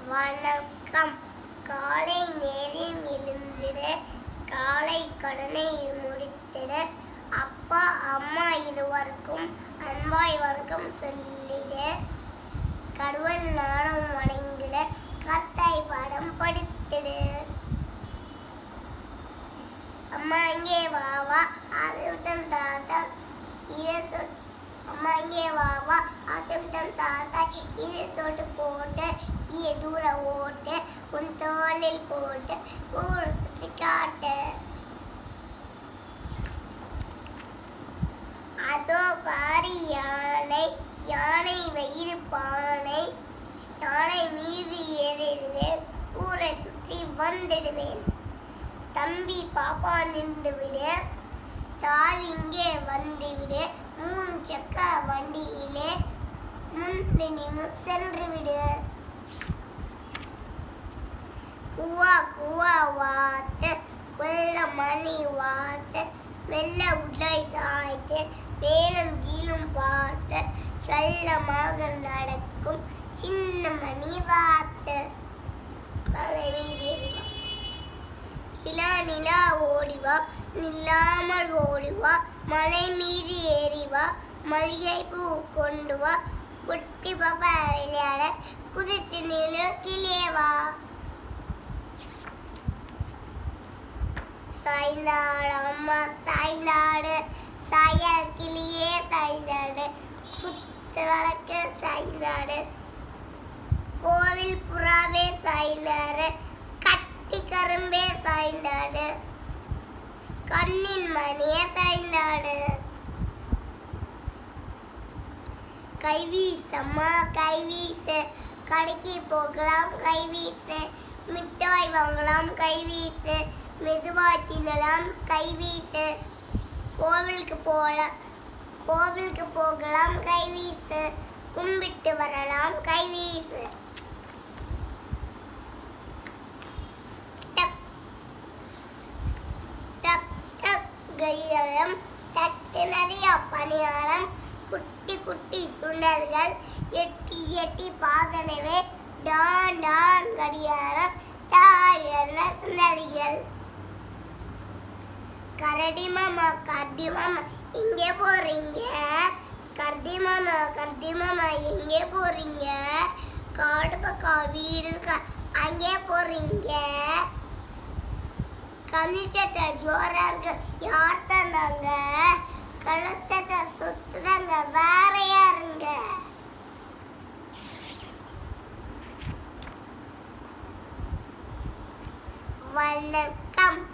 வணக்கம் காலை நேரம் எழுந்திட காலை கடனை முடித்திட அப்பா அம்மா இருவருக்கும் அன்பாய் வணக்கம் சொல்லிட கடவுள் நானும் வணங்கிட கத்தாய் பாடம் படித்திடு அம்மா இங்கே வா வா ஆசிரியம் தாத்தா இதை சொல் அம்மா இங்கே வா வா ஆசிரியம் தாத்தா இதை சொட்டு போட்டு இதை தூரம் ஓட்டு உன் தோளில் போட்டு ஊரை சுற்றி காட்டு அதோ பாரி யானை யானை வயிறு பானை யானை மீது ஏறிடுவேன் ஊரை சுற்றி வந்திடுவேன் தம்பி பாப்பா நின்று விடு தாவி இங்கே வந்து விடு மூணு சக்க வண்டியிலே முந்து நின்று சென்று விடு குவா குவா வாத்து கொள்ள மணி வாத்து மெல்ல உடை சாய்த்து மேலும் கீழும் பார்த்து செல்லமாக நடக்கும் சின்ன மணி வாத்து மலை மீது ஏறிவா. நிலா நிலா ஓடிவா நில்லாமல் ஓடிவா மலை மீது ஏறிவா மல்லிகை பூ கொண்டு வா குட்டி பாப்பா விளையாட குதித்து நிலு கிளியவா சாய்ந்தாடு அம்மா சாய்ந்தாடு சாயல் கிளியே சாய்ந்தாடு குத்து வழக்கு சாய்ந்தாடு கோவில் புறாவே சாய்ந்தாரு கட்டி கரும்பே சாய்ந்தாடு கண்ணின் மணியே சாய்ந்தாடு கைவீசம்மா கைவீசு கடைக்கு போகலாம் கைவீசு மிட்டாய் வாங்கலாம் கைவீசு மெதுவாய் தின்னலாம் கைவீசு கோவிலுக்கு போகலாம் கோவிலுக்கு போகலாம் கைவீசு கும்பிட்டு வரலாம் கைவீசு டக் டக் டக் கடிகாரம் தட்டு நிறைய பணியாரம் குட்டி குட்டி சுண்டல்கள் எட்டி எட்டி பாதனவே டான் டான் கடிகாரம் தாயல்ல சுண்டல்கள் கரடி மாமா கரடி மாமா எங்கே போறீங்க கரடி மாமா கரடி மாமா எங்கே போறீங்க காடு பக்கம் வீடு இருக்கா அங்கே போறீங்க கணிச்சத்தை ஜோரா இருக்கு யார் தந்தாங்க கழுத்தத்தை சுத்துதாங்க வேற யாருங்க வணக்கம்